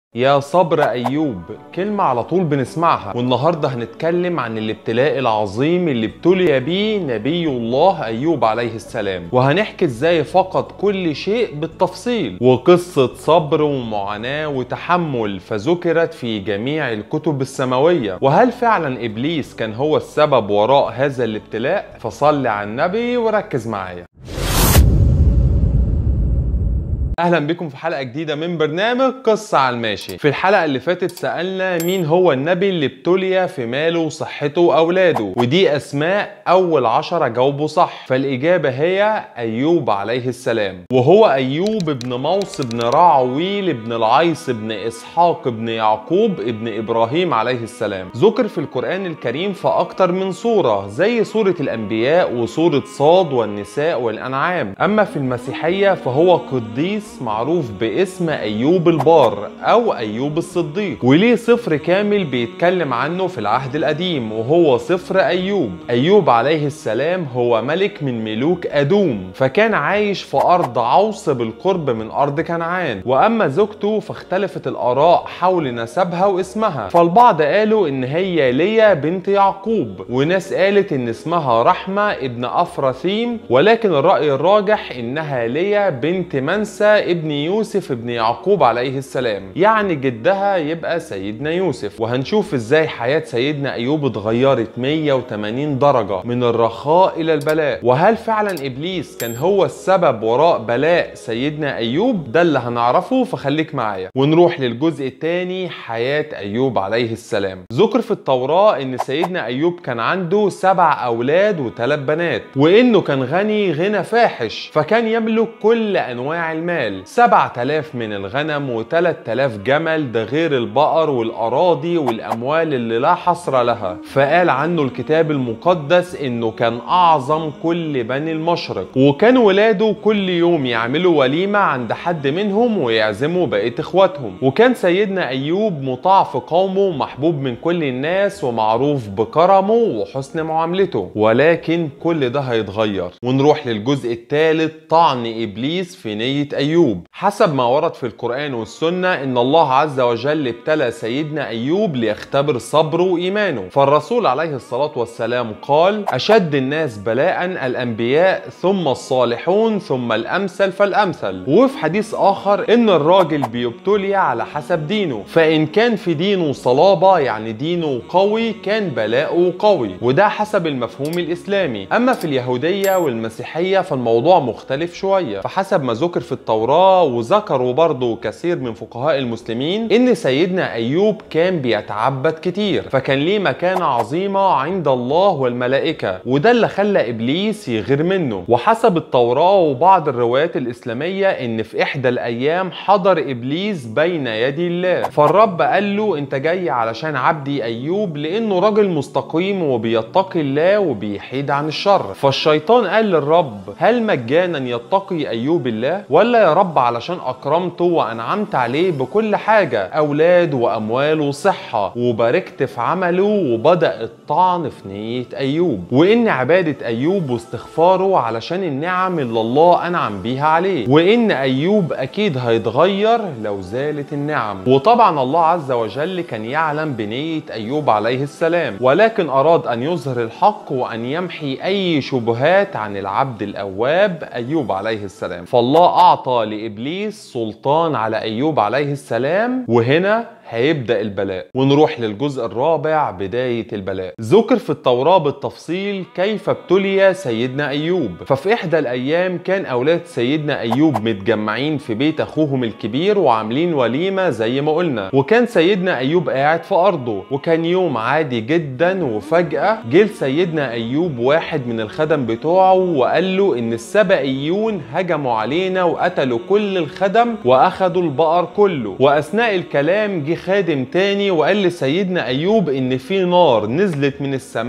يا صبر أيوب كلمة على طول بنسمعها والنهاردة هنتكلم عن الابتلاء العظيم اللي ابتلي بيه نبي الله أيوب عليه السلام وهنحكي ازاي فقد كل شيء بالتفصيل وقصة صبر ومعاناة وتحمل فذكرت في جميع الكتب السماوية وهل فعلا إبليس كان هو السبب وراء هذا الابتلاء فصل على النبي وركز معايا اهلا بكم في حلقه جديده من برنامج قصه على الماشي في الحلقه اللي فاتت سالنا مين هو النبي اللي ابتلي في ماله وصحته واولاده ودي اسماء اول عشرة جاوبوا صح فالاجابه هي ايوب عليه السلام وهو ايوب ابن موص ابن راعويل ابن العيص ابن اسحاق ابن يعقوب ابن ابراهيم عليه السلام ذكر في القران الكريم في اكتر من سوره زي سوره الانبياء وسوره صاد والنساء والانعام اما في المسيحيه فهو قديس معروف باسم ايوب البار او ايوب الصديق وليه صفر كامل بيتكلم عنه في العهد القديم وهو صفر ايوب ايوب عليه السلام هو ملك من ملوك ادوم فكان عايش في ارض عوص بالقرب من ارض كنعان واما زوجته فاختلفت الاراء حول نسبها واسمها فالبعض قالوا ان هي ليا بنت يعقوب وناس قالت ان اسمها رحمه ابن افراثيم ولكن الراي الراجح انها ليا بنت منسى ابن يوسف ابن يعقوب عليه السلام يعني جدها يبقى سيدنا يوسف وهنشوف ازاي حياة سيدنا ايوب اتغيرت 180 درجة من الرخاء الى البلاء وهل فعلا ابليس كان هو السبب وراء بلاء سيدنا ايوب ده اللي هنعرفه فخليك معايا ونروح للجزء الثاني حياة ايوب عليه السلام ذكر في التوراة ان سيدنا ايوب كان عنده سبع اولاد وثلاث بنات وانه كان غني غنى فاحش فكان يملك كل انواع المال 7000 من الغنم و3000 جمل ده غير البقر والأراضي والأموال اللي لا حصر لها فقال عنه الكتاب المقدس إنه كان أعظم كل بني المشرق وكان ولاده كل يوم يعملوا وليمة عند حد منهم ويعزموا بقية إخواتهم وكان سيدنا أيوب مطاع في قومه ومحبوب من كل الناس ومعروف بكرمه وحسن معاملته ولكن كل ده هيتغير ونروح للجزء الثالث طعن إبليس في نية أيوب حسب ما ورد في القرآن والسنة إن الله عز وجل ابتلى سيدنا أيوب ليختبر صبره وإيمانه فالرسول عليه الصلاة والسلام قال أشد الناس بلاء الأنبياء ثم الصالحون ثم الأمثل فالأمثل وفي حديث آخر إن الراجل بيبتلي على حسب دينه فإن كان في دينه صلابة يعني دينه قوي كان بلاؤه قوي وده حسب المفهوم الإسلامي أما في اليهودية والمسيحية فالموضوع مختلف شوية فحسب ما ذكر في التوراة وذكروا برضه كثير من فقهاء المسلمين ان سيدنا ايوب كان بيتعبد كتير فكان ليه مكانة عظيمة عند الله والملائكة وده اللي خلى ابليس يغير منه وحسب التوراة وبعض الروايات الاسلامية ان في احدى الايام حضر ابليس بين يدي الله فالرب قال له انت جاي علشان عبدي ايوب لانه راجل مستقيم وبيتقي الله وبيحيد عن الشر فالشيطان قال للرب هل مجانا يتقي ايوب الله ولا يا رب علشان اكرمته وانعمت عليه بكل حاجه اولاد واموال وصحه وباركت في عمله وبدا الطعن في نيه ايوب وان عباده ايوب واستغفاره علشان النعم اللي الله انعم بيها عليه وان ايوب اكيد هيتغير لو زالت النعم وطبعا الله عز وجل كان يعلم بنيه ايوب عليه السلام ولكن اراد ان يظهر الحق وان يمحي اي شبهات عن العبد الاواب ايوب عليه السلام فالله اعطى لابليس سلطان على ايوب عليه السلام وهنا هيبدا البلاء ونروح للجزء الرابع بدايه البلاء ذكر في التوراه بالتفصيل كيف ابتلي سيدنا ايوب ففي احدى الايام كان اولاد سيدنا ايوب متجمعين في بيت اخوهم الكبير وعاملين وليمه زي ما قلنا وكان سيدنا ايوب قاعد في ارضه وكان يوم عادي جدا وفجاه جه سيدنا ايوب واحد من الخدم بتوعه وقال له ان السبئيون هجموا علينا وقتلوا كل الخدم واخدوا البقر كله واثناء الكلام جه خادم تاني وقال لسيدنا ايوب ان في نار نزلت من السماء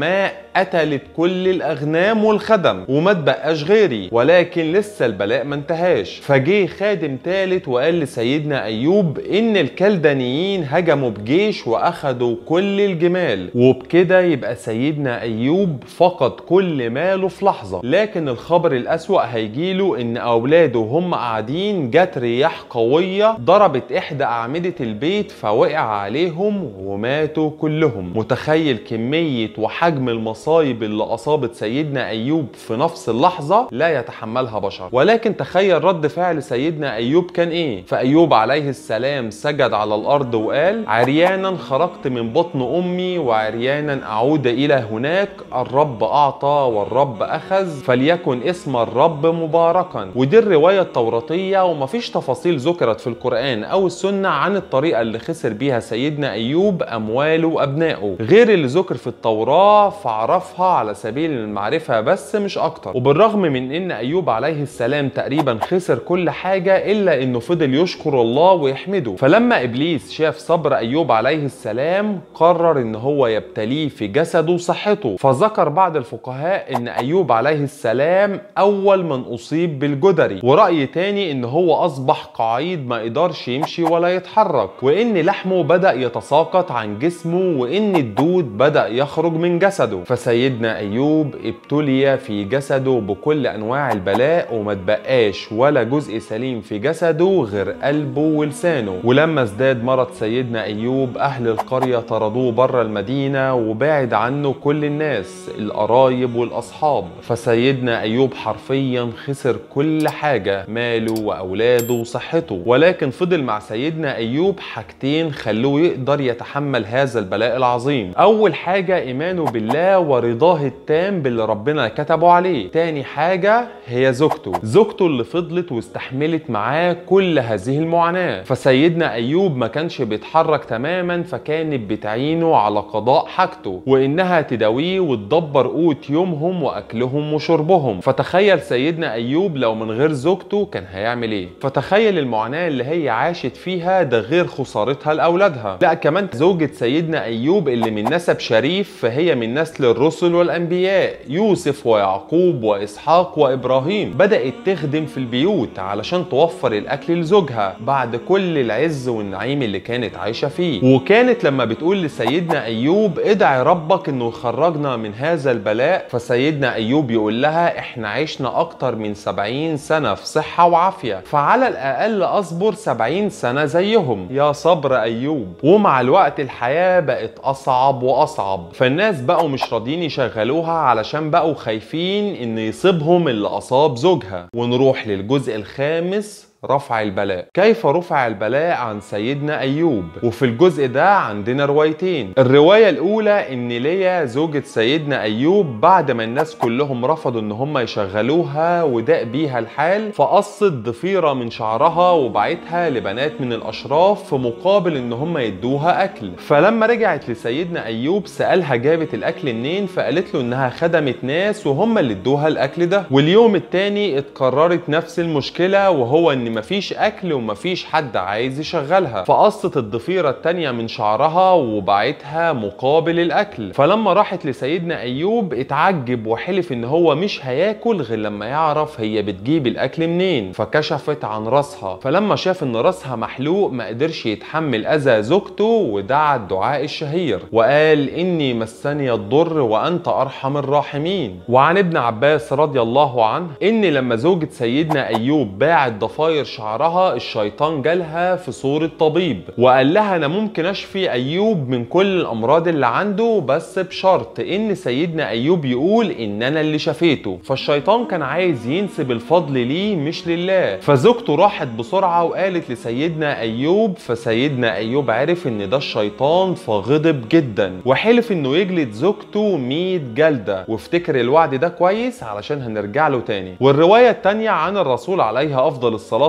قتلت كل الاغنام والخدم وما تبقاش غيري ولكن لسه البلاء ما انتهاش فجه خادم تالت وقال لسيدنا ايوب ان الكلدانيين هجموا بجيش واخدوا كل الجمال وبكده يبقى سيدنا ايوب فقد كل ماله في لحظه لكن الخبر الاسوا هيجيله ان اولاده وهم قاعدين جت رياح قويه ضربت احدى اعمده البيت فوقع عليهم وماتوا كلهم متخيل كميه وحجم المصايب اللي اصابت سيدنا ايوب في نفس اللحظه لا يتحملها بشر ولكن تخيل رد فعل سيدنا ايوب كان ايه فايوب عليه السلام سجد على الارض وقال عريانا خرجت من بطن امي وعريانا اعود الى هناك الرب اعطى والرب اخذ فليكن اسم الرب مباركا ودي الروايه التوراتيه ومفيش تفاصيل ذكرت في القران او السنه عن الطريقه اللي خسر بيها سيدنا ايوب امواله وابنائه غير اللي ذكر في التوراه فعرفها على سبيل المعرفه بس مش اكتر وبالرغم من ان ايوب عليه السلام تقريبا خسر كل حاجه الا انه فضل يشكر الله ويحمده فلما ابليس شاف صبر ايوب عليه السلام قرر ان هو يبتليه في جسده وصحته فذكر بعض الفقهاء ان ايوب عليه السلام اول من اصيب بالجدري ورأي تاني ان هو اصبح قعيد ما يقدرش يمشي ولا يتحرك وان لحمه بدأ يتساقط عن جسمه وان الدود بدأ يخرج من جسده فسيدنا ايوب ابتلي في جسده بكل انواع البلاء وما تبقاش ولا جزء سليم في جسده غير قلبه ولسانه ولما ازداد مرض سيدنا ايوب اهل القريه طردوه بره المدينه وبعد عنه كل الناس القرايب والاصحاب فسيدنا ايوب حرفيا خسر كل حاجه ماله واولاده وصحته ولكن فضل مع سيدنا ايوب حاجتين خلوه يقدر يتحمل هذا البلاء العظيم اول حاجه ايمانه بالله ورضاه التام باللي ربنا كتبه عليه تاني حاجه هي زوجته زوجته اللي فضلت واستحملت معاه كل هذه المعاناه فسيدنا ايوب ما كانش بيتحرك تماما فكانت بتعينه على قضاء حاجته وانها تداويه وتدبر قوت يومهم واكلهم وشربهم فتخيل سيدنا ايوب لو من غير زوجته كان هيعمل ايه فتخيل المعاناه اللي هي عاشت فيها ده غير خسارتها لاولادها لا كمان زوجة سيدنا ايوب اللي من نسب شريف فهي من نسل الرسل والانبياء يوسف ويعقوب واسحاق وابراهيم بدات تخدم في البيوت علشان توفر الاكل لزوجها بعد كل العز والنعيم اللي كانت عايشه فيه وكانت لما بتقول لسيدنا ايوب ادعي ربك انه يخرجنا من هذا البلاء فسيدنا ايوب يقول لها احنا عشنا اكتر من 70 سنه في صحه وعافيه فعلى الاقل اصبر 70 سنه زيهم يا صبر ايوب ومع الوقت الحياه بقت اصعب واصعب فالناس بقوا مش راضيين يشغلوها علشان بقوا خايفين ان يصيبهم اللي اصاب زوجها ونروح للجزء الخامس رفع البلاء كيف رفع البلاء عن سيدنا أيوب وفي الجزء ده عندنا روايتين الرواية الأولى إن ليا زوجة سيدنا أيوب بعد ما الناس كلهم رفضوا إن هم يشغلوها وداق بيها الحال فقصت ضفيرة من شعرها وبعتها لبنات من الأشراف في مقابل إن هم يدوها أكل فلما رجعت لسيدنا أيوب سألها جابت الأكل منين فقالت له إنها خدمت ناس وهم اللي ادوها الأكل ده واليوم التاني اتكررت نفس المشكلة وهو إن مفيش اكل ومفيش حد عايز يشغلها فقصت الضفيرة التانية من شعرها وبعتها مقابل الاكل فلما راحت لسيدنا ايوب اتعجب وحلف ان هو مش هياكل غير لما يعرف هي بتجيب الاكل منين فكشفت عن راسها فلما شاف ان راسها محلوق ما قدرش يتحمل اذى زوجته ودعا الدعاء الشهير وقال اني مسني الضر وانت ارحم الراحمين وعن ابن عباس رضي الله عنه ان لما زوجة سيدنا ايوب باعت ضفاير شعرها الشيطان جالها في صورة طبيب وقال لها انا ممكن اشفي ايوب من كل الامراض اللي عنده بس بشرط ان سيدنا ايوب يقول ان انا اللي شفيته فالشيطان كان عايز ينسب الفضل ليه مش لله فزوجته راحت بسرعة وقالت لسيدنا ايوب فسيدنا ايوب عرف ان ده الشيطان فغضب جدا وحلف انه يجلد زوجته 100 جلدة وافتكر الوعد ده كويس علشان هنرجع له تاني والرواية التانية عن الرسول عليه افضل الصلاة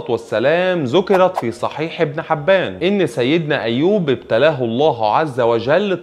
الصلاة والسلام ذكرت في صحيح ابن حبان إن سيدنا أيوب ابتلاه الله عز وجل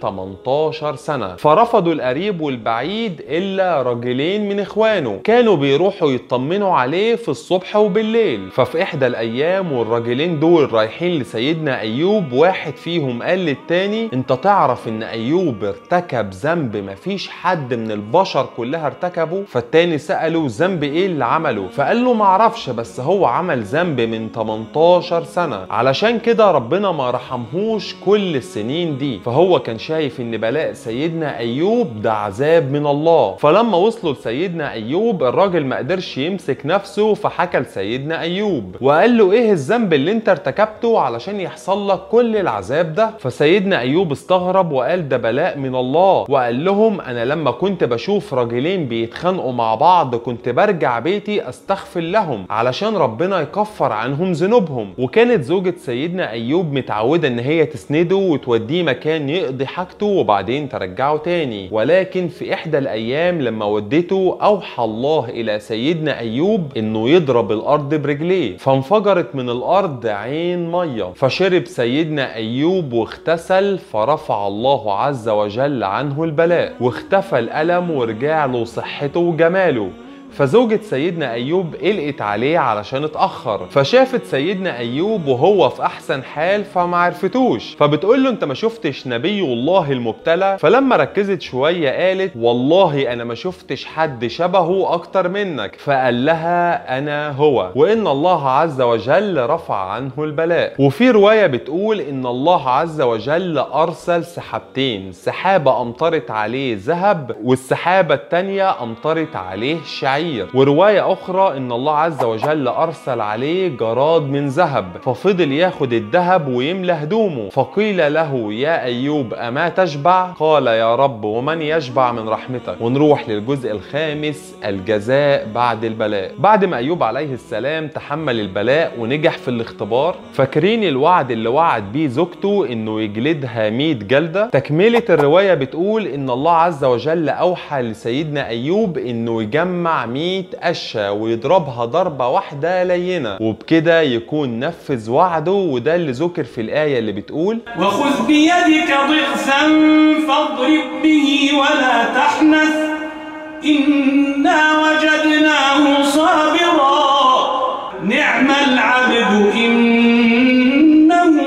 18 سنة فرفضوا القريب والبعيد إلا رجلين من إخوانه كانوا بيروحوا يطمنوا عليه في الصبح وبالليل ففي إحدى الأيام والراجلين دول رايحين لسيدنا أيوب واحد فيهم قال للتاني أنت تعرف إن أيوب ارتكب ذنب مفيش حد من البشر كلها ارتكبه فالتاني سأله ذنب إيه اللي عمله فقال له معرفش بس هو عمل ذنب من 18 سنة علشان كده ربنا ما رحمهوش كل السنين دي فهو كان شايف ان بلاء سيدنا ايوب ده عذاب من الله فلما وصلوا لسيدنا ايوب الراجل ما قدرش يمسك نفسه فحكى لسيدنا ايوب وقال له ايه الذنب اللي انت ارتكبته علشان يحصل لك كل العذاب ده فسيدنا ايوب استغرب وقال ده بلاء من الله وقال لهم انا لما كنت بشوف راجلين بيتخانقوا مع بعض كنت برجع بيتي استغفر لهم علشان ربنا يكفر عنهم ذنوبهم وكانت زوجة سيدنا ايوب متعودة ان هي تسنده وتوديه مكان يقضي حاجته وبعدين ترجعه تاني ولكن في احدى الايام لما ودته اوحى الله الى سيدنا ايوب انه يضرب الارض برجليه فانفجرت من الارض عين ميه فشرب سيدنا ايوب واغتسل فرفع الله عز وجل عنه البلاء واختفى الالم ورجع له صحته وجماله فزوجة سيدنا أيوب قلقت عليه علشان اتأخر فشافت سيدنا أيوب وهو في أحسن حال فما عرفتوش فبتقول له أنت ما شفتش نبي الله المبتلى فلما ركزت شوية قالت والله أنا ما شفتش حد شبهه أكتر منك فقال لها أنا هو وإن الله عز وجل رفع عنه البلاء وفي رواية بتقول إن الله عز وجل أرسل سحابتين سحابة أمطرت عليه ذهب والسحابة التانية أمطرت عليه شعير شعير ورواية أخرى إن الله عز وجل أرسل عليه جراد من ذهب ففضل ياخد الذهب ويملى هدومه فقيل له يا أيوب أما تشبع قال يا رب ومن يشبع من رحمتك ونروح للجزء الخامس الجزاء بعد البلاء بعد ما أيوب عليه السلام تحمل البلاء ونجح في الاختبار فاكرين الوعد اللي وعد بيه زوجته إنه يجلدها 100 جلدة تكملة الرواية بتقول إن الله عز وجل أوحى لسيدنا أيوب إنه يجمع 100 قشة ويضربها ضربة واحدة لينة وبكده يكون نفذ وعده وده اللي ذكر في الآية اللي بتقول وخذ بيدك ضغثا فاضرب به ولا تحنث إنا وجدناه صابرا نعم العبد إنه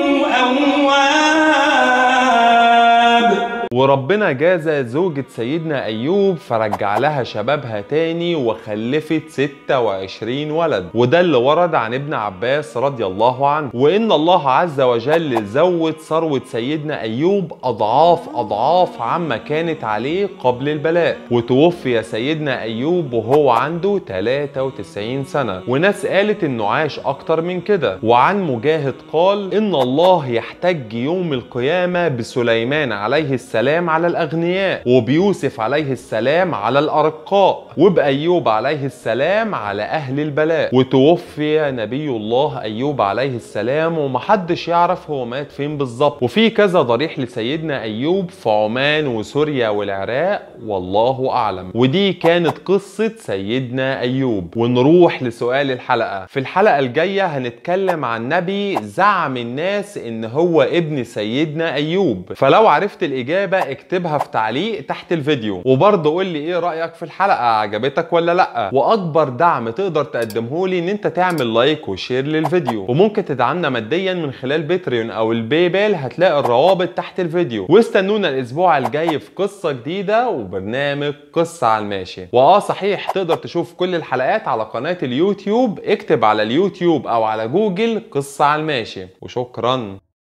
أواب وربنا جازى زوجة سيدنا أيوب فرجع لها شبابها تاني وخلفت 26 ولد وده اللي ورد عن ابن عباس رضي الله عنه وإن الله عز وجل زود ثروة سيدنا أيوب أضعاف أضعاف عما كانت عليه قبل البلاء وتوفي سيدنا أيوب وهو عنده 93 سنة وناس قالت إنه عاش أكتر من كده وعن مجاهد قال إن الله يحتج يوم القيامة بسليمان عليه السلام على الأغنياء وبيوسف عليه السلام على الأرقاء وبأيوب عليه السلام على أهل البلاء وتوفي نبي الله أيوب عليه السلام ومحدش يعرف هو مات فين بالظبط وفي كذا ضريح لسيدنا أيوب في عمان وسوريا والعراق والله أعلم ودي كانت قصة سيدنا أيوب ونروح لسؤال الحلقة في الحلقة الجاية هنتكلم عن نبي زعم الناس إن هو ابن سيدنا أيوب فلو عرفت الإجابة اكتبها في تعليق تحت الفيديو وبرضه قول لي إيه رأيك في الحلقة عجبتك ولا لأ وأكبر دعم تقدر تقدمه لي إن أنت تعمل لايك وشير للفيديو وممكن تدعمنا ماديا من خلال باتريون أو الباي بال هتلاقي الروابط تحت الفيديو واستنونا الأسبوع الجاي في قصة جديدة وبرنامج قصة على الماشي وآه صحيح تقدر تشوف كل الحلقات على قناة اليوتيوب اكتب على اليوتيوب أو على جوجل قصة على الماشي وشكرا